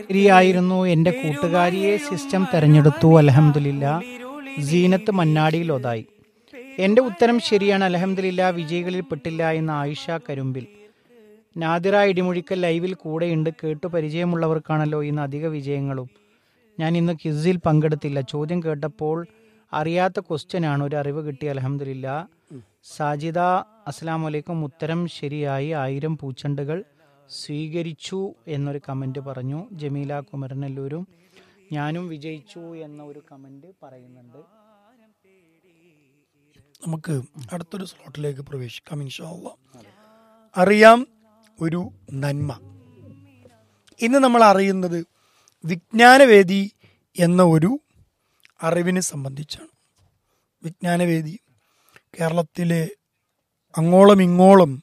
ശരിയായിരുന്നു എൻ്റെ കൂട്ടുകാരിയെ സിസ്റ്റം തെരഞ്ഞെടുത്തു അലഹമില്ല സീനത്ത് മന്നാടിയിൽ ഒതായി എൻ്റെ ഉത്തരം ശരിയാണ് അലഹമില്ല വിജയികളിൽ പെട്ടില്ല എന്ന ആയിഷ കരുമ്പിൽ നാദിറ ഇടിമുഴിക്കൽ ലൈവിൽ കൂടെയുണ്ട് കേട്ടു പരിചയമുള്ളവർക്കാണല്ലോ ഇന്ന് അധിക വിജയങ്ങളും ഞാൻ ഇന്ന് ക്വിസിൽ പങ്കെടുത്തില്ല ചോദ്യം കേട്ടപ്പോൾ അറിയാത്ത ക്വസ്റ്റ്യൻ ആണ് ഒരു അറിവ് കിട്ടി അലഹമില്ല സാജിദ അസ്സാം വലൈക്കും ഉത്തരം ശരിയായി ആയിരം പൂച്ചെണ്ടുകൾ സ്വീകരിച്ചു എന്നൊരു കമൻറ്റ് പറഞ്ഞു ജമീല കുമരനെല്ലൂരും ഞാനും വിജയിച്ചു എന്ന ഒരു കമൻറ്റ് പറയുന്നുണ്ട് നമുക്ക് അടുത്തൊരു സ്ലോട്ടിലേക്ക് പ്രവേശിക്കാം ഇൻഷാല്ല അറിയാം ഒരു നന്മ ഇന്ന് നമ്മൾ അറിയുന്നത് വിജ്ഞാനവേദി എന്ന ഒരു അറിവിനെ സംബന്ധിച്ചാണ് വിജ്ഞാനവേദി കേരളത്തിലെ അങ്ങോളം ഇങ്ങോളം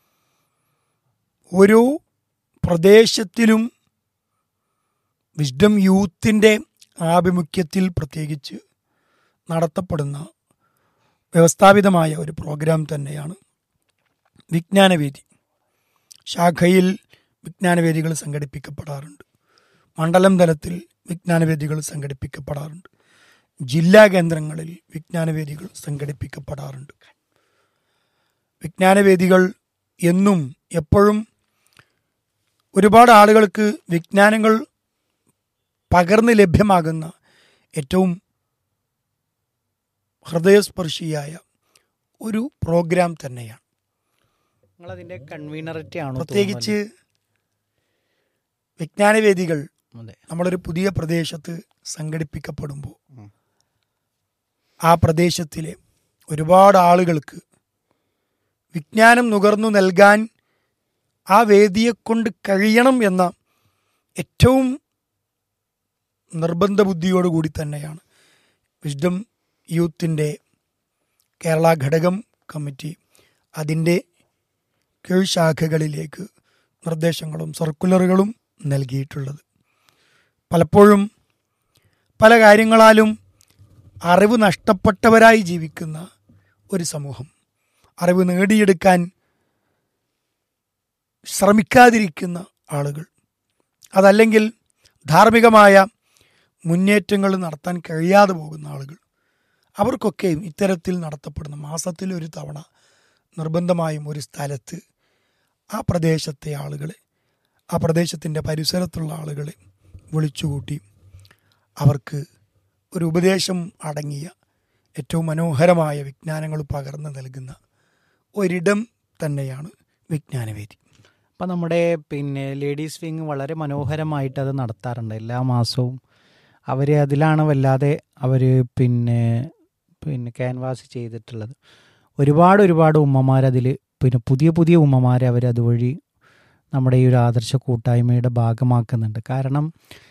ഓരോ പ്രദേശത്തിലും വിസ്ഡം യൂത്തിൻ്റെ ആഭിമുഖ്യത്തിൽ പ്രത്യേകിച്ച് നടത്തപ്പെടുന്ന വ്യവസ്ഥാപിതമായ ഒരു പ്രോഗ്രാം തന്നെയാണ് വിജ്ഞാനവേദി ശാഖയിൽ വിജ്ഞാനവേദികൾ സംഘടിപ്പിക്കപ്പെടാറുണ്ട് മണ്ഡലം തലത്തിൽ വിജ്ഞാനവേദികൾ സംഘടിപ്പിക്കപ്പെടാറുണ്ട് ജില്ലാ കേന്ദ്രങ്ങളിൽ വിജ്ഞാനവേദികൾ സംഘടിപ്പിക്കപ്പെടാറുണ്ട് വിജ്ഞാനവേദികൾ എന്നും എപ്പോഴും ഒരുപാട് ആളുകൾക്ക് വിജ്ഞാനങ്ങൾ പകർന്ന് ലഭ്യമാകുന്ന ഏറ്റവും ഹൃദയസ്പർശിയായ ഒരു പ്രോഗ്രാം തന്നെയാണ് നിങ്ങളതിൻ്റെ കൺവീനറിറ്റി ആണോ പ്രത്യേകിച്ച് വിജ്ഞാനവേദികൾ അതെ നമ്മളൊരു പുതിയ പ്രദേശത്ത് സംഘടിപ്പിക്കപ്പെടുമ്പോൾ ഉം. ആ പ്രദേശത്തിലെ ഒരുപാട് ആളുകൾക്ക് വിജ്ഞാനം നുകർന്നു നൽകാൻ ആ വേദിയെ കൊണ്ട് കഴിയണം എന്ന ഏറ്റവും നിർബന്ധ ബുദ്ധിയോടുകൂടി തന്നെയാണ് വിസ്ഡം യൂത്തിൻ്റെ കേരള ഘടകം കമ്മിറ്റി അതിൻ്റെ കീഴ്ശാഖകളിലേക്ക് നിർദ്ദേശങ്ങളും സർക്കുലറുകളും നൽകിയിട്ടുള്ളത് പലപ്പോഴും പല കാര്യങ്ങളാലും അറിവ് നഷ്ടപ്പെട്ടവരായി ജീവിക്കുന്ന ഒരു സമൂഹം അറിവ് നേടിയെടുക്കാൻ ശ്രമിക്കാതിരിക്കുന്ന ആളുകൾ അതല്ലെങ്കിൽ ധാർമ്മികമായ മുന്നേറ്റങ്ങൾ നടത്താൻ കഴിയാതെ പോകുന്ന ആളുകൾ അവർക്കൊക്കെയും ഇത്തരത്തിൽ നടത്തപ്പെടുന്ന മാസത്തിൽ ഒരു തവണ നിർബന്ധമായും ഒരു സ്ഥലത്ത് ആ പ്രദേശത്തെ ആളുകളെ ആ പ്രദേശത്തിൻ്റെ പരിസരത്തുള്ള ആളുകളെ വിളിച്ചുകൂട്ടി അവർക്ക് ഒരു ഉപദേശം അടങ്ങിയ ഏറ്റവും മനോഹരമായ വിജ്ഞാനങ്ങൾ പകർന്നു നൽകുന്ന ഒരിടം തന്നെയാണ് വിജ്ഞാനവേദി അപ്പം നമ്മുടെ പിന്നെ ലേഡീസ് വിങ് വളരെ മനോഹരമായിട്ട് അത് നടത്താറുണ്ട് എല്ലാ മാസവും അവർ അതിലാണ് വല്ലാതെ അവർ പിന്നെ പിന്നെ ക്യാൻവാസ് ചെയ്തിട്ടുള്ളത് ഒരുപാട് ഒരുപാട് ഉമ്മമാർ അതിൽ പിന്നെ പുതിയ പുതിയ ഉമ്മമാരെ അവർ അതുവഴി നമ്മുടെ ഈ ഒരു ആദർശ കൂട്ടായ്മയുടെ ഭാഗമാക്കുന്നുണ്ട് കാരണം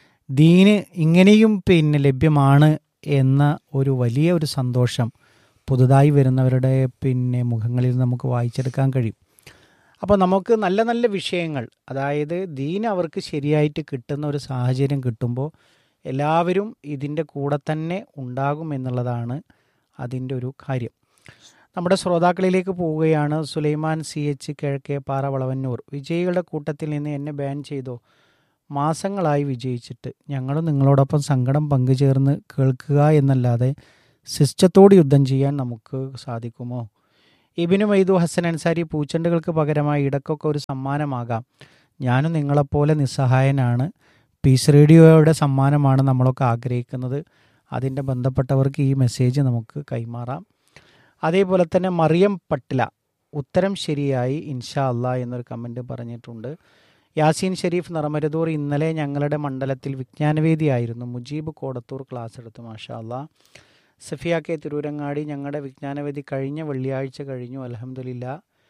ദീന് ഇങ്ങനെയും പിന്നെ ലഭ്യമാണ് എന്ന ഒരു വലിയ ഒരു സന്തോഷം പുതുതായി വരുന്നവരുടെ പിന്നെ മുഖങ്ങളിൽ നമുക്ക് വായിച്ചെടുക്കാൻ കഴിയും അപ്പോൾ നമുക്ക് നല്ല നല്ല വിഷയങ്ങൾ അതായത് ദീൻ അവർക്ക് ശരിയായിട്ട് കിട്ടുന്ന ഒരു സാഹചര്യം കിട്ടുമ്പോൾ എല്ലാവരും ഇതിൻ്റെ കൂടെ തന്നെ ഉണ്ടാകും എന്നുള്ളതാണ് അതിൻ്റെ ഒരു കാര്യം നമ്മുടെ ശ്രോതാക്കളിലേക്ക് പോവുകയാണ് സുലൈമാൻ സി എച്ച് കിഴക്കേ പാറ വളവന്നൂർ വിജയികളുടെ കൂട്ടത്തിൽ നിന്ന് എന്നെ ബാൻ ചെയ്തോ മാസങ്ങളായി വിജയിച്ചിട്ട് ഞങ്ങളും നിങ്ങളോടൊപ്പം സങ്കടം പങ്കുചേർന്ന് കേൾക്കുക എന്നല്ലാതെ സിസ്റ്റത്തോട് യുദ്ധം ചെയ്യാൻ നമുക്ക് സാധിക്കുമോ ഇബിനു മൈദു ഹസൻ അൻസാരി പൂച്ചെണ്ടുകൾക്ക് പകരമായി ഇടക്കൊക്കെ ഒരു സമ്മാനമാകാം ഞാനും നിങ്ങളെപ്പോലെ നിസ്സഹായനാണ് പീസ് റേഡിയോയുടെ സമ്മാനമാണ് നമ്മളൊക്കെ ആഗ്രഹിക്കുന്നത് അതിൻ്റെ ബന്ധപ്പെട്ടവർക്ക് ഈ മെസ്സേജ് നമുക്ക് കൈമാറാം അതേപോലെ തന്നെ മറിയം പട്ടില ഉത്തരം ശരിയായി ഇൻഷാ അല്ലാ എന്നൊരു കമൻറ്റ് പറഞ്ഞിട്ടുണ്ട് യാസീൻ ഷെരീഫ് നിറമരുതൂർ ഇന്നലെ ഞങ്ങളുടെ മണ്ഡലത്തിൽ വിജ്ഞാനവേദിയായിരുന്നു മുജീബ് കോടത്തൂർ ക്ലാസ് എടുത്തു മാഷാ അല്ലാ സഫിയ കെ തിരൂരങ്ങാടി ഞങ്ങളുടെ വിജ്ഞാനവേദി കഴിഞ്ഞ വെള്ളിയാഴ്ച കഴിഞ്ഞു അലഹമില്ല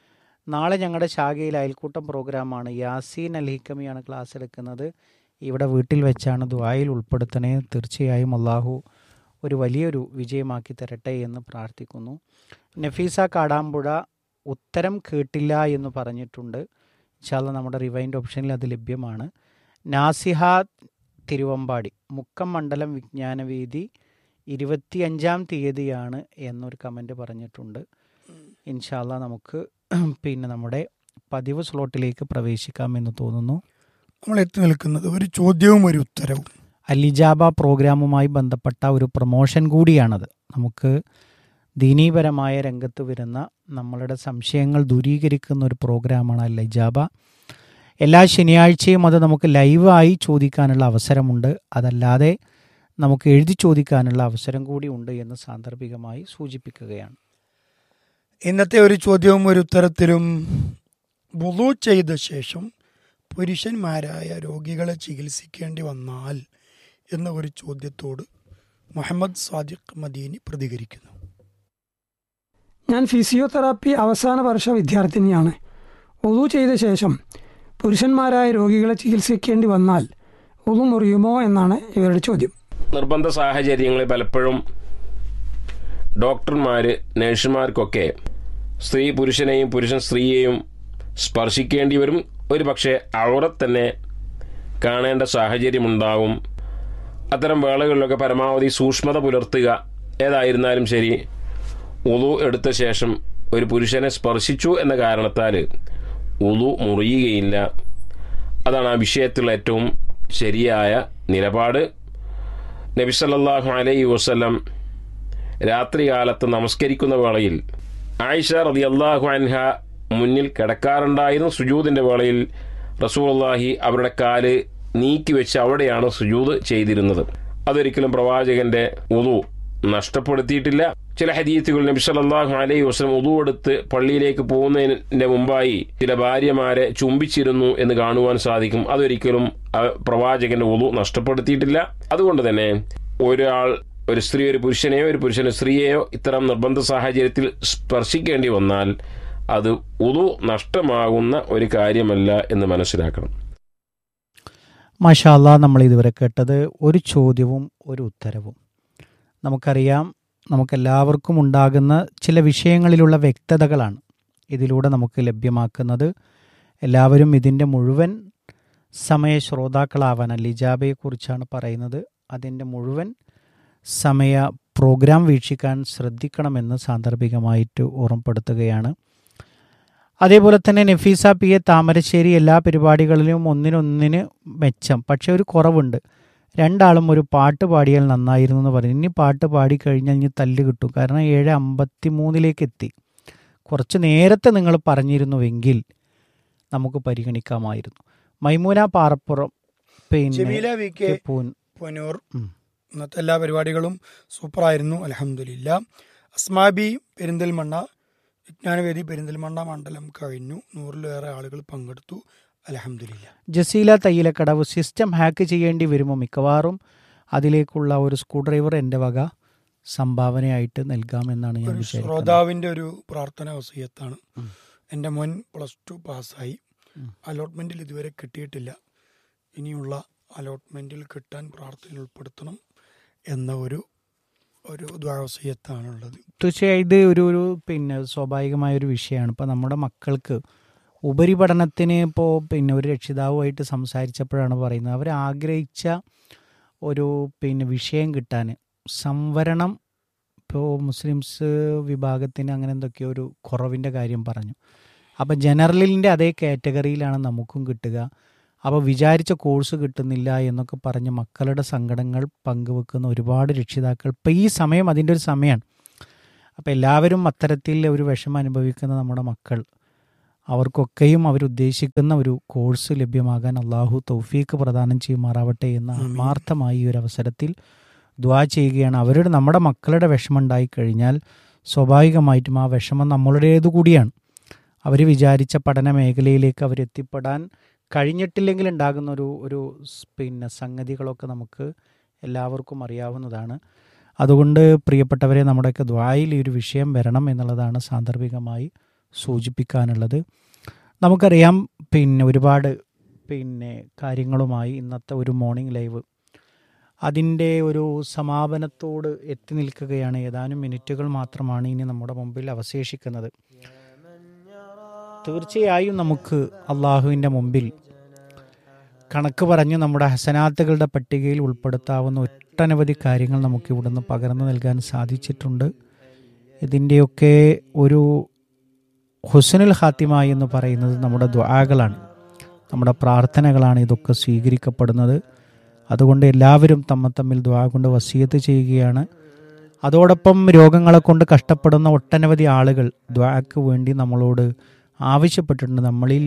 നാളെ ഞങ്ങളുടെ ശാഖയിൽ അയൽക്കൂട്ടം പ്രോഗ്രാമാണ് യാസീൻ അൽഹിക്കമിയാണ് ക്ലാസ് എടുക്കുന്നത് ഇവിടെ വീട്ടിൽ വെച്ചാണ് ദുആയിൽ ഉൾപ്പെടുത്തണേ തീർച്ചയായും അള്ളാഹു ഒരു വലിയൊരു വിജയമാക്കി തരട്ടെ എന്ന് പ്രാർത്ഥിക്കുന്നു നഫീസ കാടാമ്പുഴ ഉത്തരം കേട്ടില്ല എന്ന് പറഞ്ഞിട്ടുണ്ട് ഇൻഷാല്ല നമ്മുടെ റിവൈൻഡ് ഓപ്ഷനിൽ അത് ലഭ്യമാണ് നാസിഹ തിരുവമ്പാടി മുക്കം മണ്ഡലം വിജ്ഞാനവേദി ഇരുപത്തിയഞ്ചാം തീയതിയാണ് എന്നൊരു കമൻറ്റ് പറഞ്ഞിട്ടുണ്ട് ഇൻഷാല്ല നമുക്ക് പിന്നെ നമ്മുടെ പതിവ് സ്ലോട്ടിലേക്ക് പ്രവേശിക്കാമെന്ന് തോന്നുന്നു നമ്മൾ എത്തി നിൽക്കുന്നത് ഒരു ചോദ്യവും ഒരു ഉത്തരവും അലിജാബ പ്രോഗ്രാമുമായി ബന്ധപ്പെട്ട ഒരു പ്രൊമോഷൻ കൂടിയാണത് നമുക്ക് ദീനീപരമായ രംഗത്ത് വരുന്ന നമ്മളുടെ സംശയങ്ങൾ ദൂരീകരിക്കുന്ന ഒരു പ്രോഗ്രാമാണ് അലിജാബ എല്ലാ ശനിയാഴ്ചയും അത് നമുക്ക് ലൈവായി ചോദിക്കാനുള്ള അവസരമുണ്ട് അതല്ലാതെ നമുക്ക് എഴുതി ചോദിക്കാനുള്ള അവസരം കൂടി ഉണ്ട് എന്ന് സാന്ദർഭികമായി സൂചിപ്പിക്കുകയാണ് ഇന്നത്തെ ഒരു ചോദ്യവും ഒരു ഉത്തരത്തിലും വുളു ചെയ്ത ശേഷം പുരുഷന്മാരായ രോഗികളെ ചികിത്സിക്കേണ്ടി വന്നാൽ എന്ന ഒരു ചോദ്യത്തോട് മുഹമ്മദ് സാദിഖ് മദീനി പ്രതികരിക്കുന്നു ഞാൻ ഫിസിയോതെറാപ്പി അവസാന വർഷ വിദ്യാർത്ഥിനിയാണ് ഒതു ചെയ്ത ശേഷം പുരുഷന്മാരായ രോഗികളെ ചികിത്സിക്കേണ്ടി വന്നാൽ ഒതു മുറിയുമോ എന്നാണ് ഇവരുടെ ചോദ്യം നിർബന്ധ സാഹചര്യങ്ങളിൽ പലപ്പോഴും ഡോക്ടർമാർ നഴ്സുമാർക്കൊക്കെ സ്ത്രീ പുരുഷനെയും പുരുഷൻ സ്ത്രീയെയും സ്പർശിക്കേണ്ടി വരും ഒരു പക്ഷേ അവിടെ തന്നെ കാണേണ്ട സാഹചര്യമുണ്ടാവും അത്തരം വേളകളിലൊക്കെ പരമാവധി സൂക്ഷ്മത പുലർത്തുക ഏതായിരുന്നാലും ശരി ഉളു എടുത്ത ശേഷം ഒരു പുരുഷനെ സ്പർശിച്ചു എന്ന കാരണത്താൽ ഉളു മുറിയുകയില്ല അതാണ് ആ വിഷയത്തിലുള്ള ഏറ്റവും ശരിയായ നിലപാട് നബി സല്ലല്ലാഹു അലൈഹി വസല്ലം രാത്രികാലത്ത് നമസ്കരിക്കുന്ന വേളയിൽ ആയിഷ റളിയല്ലാഹു അൻഹ മുന്നിൽ കിടക്കാറുണ്ടായിരുന്നു സുജൂദിന്റെ വേളയിൽ റസൂലുള്ളാഹി അവരുടെ കാല് നീക്കി വെച്ച് അവിടെയാണ് സുജൂദ് ചെയ്തിരുന്നത് അതൊരിക്കലും പ്രവാചകന്റെ ഉളു നഷ്ടപ്പെടുത്തിയിട്ടില്ല ചില ഹദീത്തുകൾ നബി സല്ലല്ലാഹു അലൈഹി വസല്ലം ഉളു എടുത്ത് പള്ളിയിലേക്ക് പോകുന്നതിന്റെ മുമ്പായി ചില ഭാര്യമാരെ ചുംബിച്ചിരുന്നു എന്ന് കാണുവാൻ സാധിക്കും അതൊരിക്കലും ആ പ്രവാചകന്റെ ഉളു നഷ്ടപ്പെടുത്തിയിട്ടില്ല അതുകൊണ്ട് തന്നെ ഒരാൾ ഒരു സ്ത്രീ ഒരു പുരുഷനെയോ ഒരു പുരുഷന് സ്ത്രീയെയോ ഇത്തരം നിർബന്ധ സാഹചര്യത്തിൽ സ്പർശിക്കേണ്ടി വന്നാൽ അത് ഉളു നഷ്ടമാകുന്ന ഒരു കാര്യമല്ല എന്ന് മനസ്സിലാക്കണം മാഷാല്ല നമ്മൾ ഇതുവരെ കേട്ടത് ഒരു ചോദ്യവും ഒരു ഉത്തരവും നമുക്കറിയാം നമുക്കെല്ലാവർക്കും ഉണ്ടാകുന്ന ചില വിഷയങ്ങളിലുള്ള വ്യക്തതകളാണ് ഇതിലൂടെ നമുക്ക് ലഭ്യമാക്കുന്നത് എല്ലാവരും ഇതിൻ്റെ മുഴുവൻ സമയ ശ്രോതാക്കളാവാൻ ലിജാബയെക്കുറിച്ചാണ് പറയുന്നത് അതിൻ്റെ മുഴുവൻ സമയ പ്രോഗ്രാം വീക്ഷിക്കാൻ ശ്രദ്ധിക്കണമെന്ന് സാന്ദർഭികമായിട്ട് ഓർമ്മപ്പെടുത്തുകയാണ് അതേപോലെ തന്നെ നഫീസ പി എ താമരശ്ശേരി എല്ലാ പരിപാടികളിലും ഒന്നിനൊന്നിന് മെച്ചം പക്ഷെ ഒരു കുറവുണ്ട് രണ്ടാളും ഒരു പാട്ട് പാടിയാൽ നന്നായിരുന്നു എന്ന് പറയും ഇനി പാട്ട് പാടിക്കഴിഞ്ഞാൽ ഇനി തല്ല് കിട്ടും കാരണം ഏഴ് അമ്പത്തി മൂന്നിലേക്ക് എത്തി കുറച്ച് നേരത്തെ നിങ്ങൾ പറഞ്ഞിരുന്നുവെങ്കിൽ നമുക്ക് പരിഗണിക്കാമായിരുന്നു മൈമൂന പാറപ്പുറം ജമീല പിന്നെ വി കെ പൂൻ പൊന്നൂർ ഉം. ഇന്നത്തെ എല്ലാ പരിപാടികളും സൂപ്പറായിരുന്നു അലഹമില്ല അസ്മാബി പെരിന്തൽമണ്ണ വിജ്ഞാനവേദി പെരിന്തൽമണ്ണ മണ്ഡലം കഴിഞ്ഞു നൂറിലേറെ ആളുകൾ പങ്കെടുത്തു അലഹമില്ല ജസീല തയ്യലക്കടവ് സിസ്റ്റം ഹാക്ക് ചെയ്യേണ്ടി വരുമോ മിക്കവാറും അതിലേക്കുള്ള ഒരു സ്ക്രൂ ഡ്രൈവർ എൻ്റെ വക സംഭാവനയായിട്ട് നൽകാമെന്നാണ് ഞാൻ ഒരു വിചാരിക്കുന്നത് ശ്രോതാവിന്റെ ഒരു പ്രാർത്ഥന വസീയത്താണ് ഉം. എൻ്റെ മോൻ പ്ലസ് ടു പാസ്സായി ഉം. അലോട്ട്മെന്റിൽ ഇതുവരെ കിട്ടിയിട്ടില്ല ഇനിയുള്ള അലോട്ട്മെന്റിൽ കിട്ടാൻ പ്രാർത്ഥനയിൽ ഉൾപ്പെടുത്തണം എന്ന ഒരു ഒരു ദ്വാവസീയത്താണുള്ളത് തീർച്ചയായും ഇത് ഒരു ഒരു പിന്നെ സ്വാഭാവികമായ ഒരു വിഷയമാണ് ഇപ്പോൾ നമ്മുടെ മക്കൾക്ക് ഉപരിപഠനത്തിന് ഇപ്പോൾ പിന്നെ ഒരു രക്ഷിതാവുമായിട്ട് സംസാരിച്ചപ്പോഴാണ് പറയുന്നത് അവർ ആഗ്രഹിച്ച ഒരു പിന്നെ വിഷയം കിട്ടാൻ സംവരണം ഇപ്പോൾ മുസ്ലിംസ് വിഭാഗത്തിന് അങ്ങനെ എന്തൊക്കെയോ ഒരു കുറവിൻ്റെ കാര്യം പറഞ്ഞു അപ്പോൾ ജനറലിൻ്റെ അതേ കാറ്റഗറിയിലാണ് നമുക്കും കിട്ടുക അപ്പോൾ വിചാരിച്ച കോഴ്സ് കിട്ടുന്നില്ല എന്നൊക്കെ പറഞ്ഞ് മക്കളുടെ സങ്കടങ്ങൾ പങ്കുവെക്കുന്ന ഒരുപാട് രക്ഷിതാക്കൾ ഇപ്പം ഈ സമയം അതിൻ്റെ ഒരു സമയമാണ് അപ്പോൾ എല്ലാവരും അത്തരത്തിൽ ഒരു വിഷമം അനുഭവിക്കുന്ന നമ്മുടെ മക്കൾ അവർക്കൊക്കെയും അവരുദ്ദേശിക്കുന്ന ഒരു കോഴ്സ് ലഭ്യമാകാൻ അള്ളാഹു തൗഫീക്ക് പ്രദാനം ചെയ്യുമാറാവട്ടെ എന്ന് ആമീൻ. ആത്മാർത്ഥമായി ഈ ഒരു അവസരത്തിൽ ദ്വാ ചെയ്യുകയാണ് അവരുടെ നമ്മുടെ മക്കളുടെ വിഷമം ഉണ്ടായിക്കഴിഞ്ഞാൽ സ്വാഭാവികമായിട്ടും ആ വിഷമം നമ്മളുടേതു കൂടിയാണ് അവർ വിചാരിച്ച പഠന മേഖലയിലേക്ക് അവരെത്തിപ്പെടാൻ കഴിഞ്ഞിട്ടില്ലെങ്കിൽ ഉണ്ടാകുന്ന ഒരു ഒരു സ് പിന്നെ സംഗതികളൊക്കെ നമുക്ക് എല്ലാവർക്കും അറിയാവുന്നതാണ് അതുകൊണ്ട് പ്രിയപ്പെട്ടവരെ നമ്മുടെയൊക്കെ ദ്വായിൽ ഈ ഒരു വിഷയം വരണം എന്നുള്ളതാണ് സാന്ദർഭികമായി സൂചിപ്പിക്കാനുള്ളത് നമുക്കറിയാം പിന്നെ ഒരുപാട് പിന്നെ കാര്യങ്ങളുമായി ഇന്നത്തെ ഒരു മോർണിംഗ് ലൈവ് അതിൻ്റെ ഒരു സമാപനത്തോട് എത്തി നിൽക്കുകയാണ് ഏതാനും മിനിറ്റുകൾ മാത്രമാണ് ഇനി നമ്മുടെ മുമ്പിൽ അവശേഷിക്കുന്നത് തീർച്ചയായും നമുക്ക് അള്ളാഹുവിൻ്റെ മുമ്പിൽ കണക്ക് പറഞ്ഞ് നമ്മുടെ ഹസനാത്തുകളുടെ പട്ടികയിൽ ഉൾപ്പെടുത്താവുന്ന ഒട്ടനവധി കാര്യങ്ങൾ നമുക്ക് ഇവിടുന്ന് പകർന്നു നൽകാൻ സാധിച്ചിട്ടുണ്ട് ഇതിൻ്റെയൊക്കെ ഒരു ഹുസനുൽ ഹാത്തിമ എന്ന് പറയുന്നത് നമ്മുടെ ദ്വാകളാണ് നമ്മുടെ പ്രാർത്ഥനകളാണ് ഇതൊക്കെ സ്വീകരിക്കപ്പെടുന്നത് അതുകൊണ്ട് എല്ലാവരും തമ്മ തമ്മിൽ ദ്വാ കൊണ്ട് വസീയത്ത് ചെയ്യുകയാണ് അതോടൊപ്പം രോഗങ്ങളെ കൊണ്ട് കഷ്ടപ്പെടുന്ന ഒട്ടനവധി ആളുകൾ ദ്വാക്ക് വേണ്ടി നമ്മളോട് ആവശ്യപ്പെട്ടിട്ടുണ്ട് നമ്മളിൽ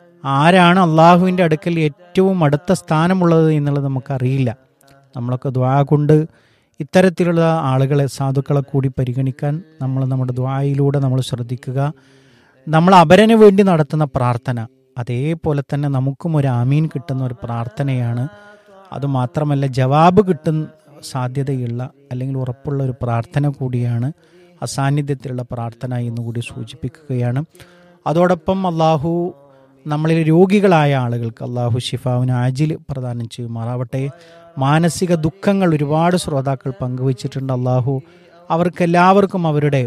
ആരാണ് അള്ളാഹുവിൻ്റെ അടുക്കൽ ഏറ്റവും അടുത്ത സ്ഥാനമുള്ളത് എന്നുള്ളത് നമുക്കറിയില്ല നമ്മളൊക്കെ ദ്വാ കൊണ്ട് ഇത്തരത്തിലുള്ള ആളുകളെ സാധുക്കളെ കൂടി പരിഗണിക്കാൻ നമ്മൾ നമ്മുടെ ദ്വായിലൂടെ നമ്മൾ ശ്രദ്ധിക്കുക നമ്മൾ അപരന് വേണ്ടി നടത്തുന്ന പ്രാർത്ഥന അതേപോലെ തന്നെ നമുക്കും ഒരു ആമീൻ കിട്ടുന്ന ഒരു പ്രാർത്ഥനയാണ് അതുമാത്രമല്ല ജവാബ് കിട്ടുന്ന സാധ്യതയുള്ള അല്ലെങ്കിൽ ഉറപ്പുള്ള ഒരു പ്രാർത്ഥന കൂടിയാണ് അസാന്നിധ്യത്തിലുള്ള പ്രാർത്ഥന എന്ന് കൂടി സൂചിപ്പിക്കുകയാണ് അതോടൊപ്പം അള്ളാഹു നമ്മളിൽ രോഗികളായ ആളുകൾക്ക് അള്ളാഹു ഷിഫാവിന് ആജിൽ പ്രദാനം ചെയ്യുമാറാവട്ടെ മാനസിക ദുഃഖങ്ങൾ ഒരുപാട് ശ്രോതാക്കൾ പങ്കുവച്ചിട്ടുണ്ട് അള്ളാഹു അവർക്കെല്ലാവർക്കും അവരുടെ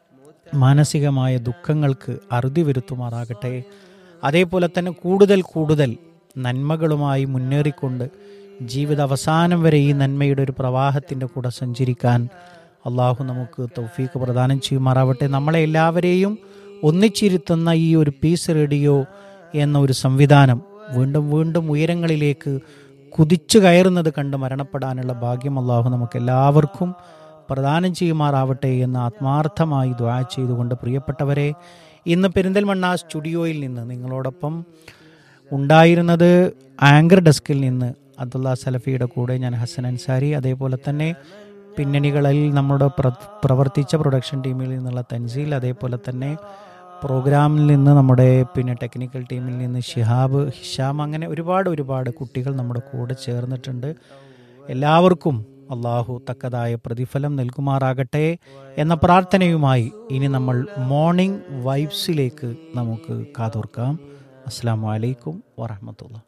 മാനസികമായ ദുഃഖങ്ങൾക്ക് അറുതി വരുത്തുമാറാകട്ടെ അതേപോലെ തന്നെ കൂടുതൽ കൂടുതൽ നന്മകളുമായി മുന്നേറിക്കൊണ്ട് ജീവിത അവസാനം വരെ ഈ നന്മയുടെ ഒരു പ്രവാഹത്തിൻ്റെ കൂടെ സഞ്ചരിക്കാൻ അള്ളാഹു നമുക്ക് തൗഫീക്ക് പ്രദാനം ചെയ്യുമാറാവട്ടെ നമ്മളെ എല്ലാവരെയും ഒന്നിച്ചിരുത്തുന്ന ഈ ഒരു പീസ് റേഡിയോ എന്ന ഒരു സംവിധാനം വീണ്ടും വീണ്ടും ഉയരങ്ങളിലേക്ക് കുതിച്ചു കയറുന്നത് കണ്ട് മരണപ്പെടാനുള്ള ഭാഗ്യം അള്ളാഹു നമുക്ക് എല്ലാവർക്കും പ്രദാനം ചെയ്യുമാറാവട്ടെ എന്ന് ആത്മാർത്ഥമായി ദ്വാ ചെയ്തുകൊണ്ട് പ്രിയപ്പെട്ടവരെ ഇന്ന് പെരിന്തൽമണ്ണ സ്റ്റുഡിയോയിൽ നിന്ന് നിങ്ങളോടൊപ്പം ഉണ്ടായിരുന്നത് ആങ്കർ ഡെസ്കിൽ നിന്ന് അബ്ദുള്ള സലഫിയുടെ കൂടെ ഞാൻ ഹസൻ അൻസാരി അതേപോലെ തന്നെ പിന്നണികളിൽ നമ്മുടെ പ്ര- പ്രവർത്തിച്ച പ്രൊഡക്ഷൻ ടീമിൽ നിന്നുള്ള തൻസീൽ അതേപോലെ തന്നെ പ്രോഗ്രാമിൽ നിന്ന് നമ്മുടെ പിന്നെ ടെക്നിക്കൽ ടീമിൽ നിന്ന് ഷിഹാബ് ഹിഷാം അങ്ങനെ ഒരുപാട് ഒരുപാട് കുട്ടികൾ നമ്മുടെ കൂടെ ചേർന്നിട്ടുണ്ട് എല്ലാവർക്കും അള്ളാഹു തക്കതായ പ്രതിഫലം നൽകുമാറാകട്ടെ എന്ന പ്രാർത്ഥനയുമായി ഇനി നമ്മൾ മോർണിംഗ് വൈബ്സിലേക്ക് നമുക്ക് കാതോർക്കാം അസ്സാം വലൈക്കും വറഹമത്തുള്ള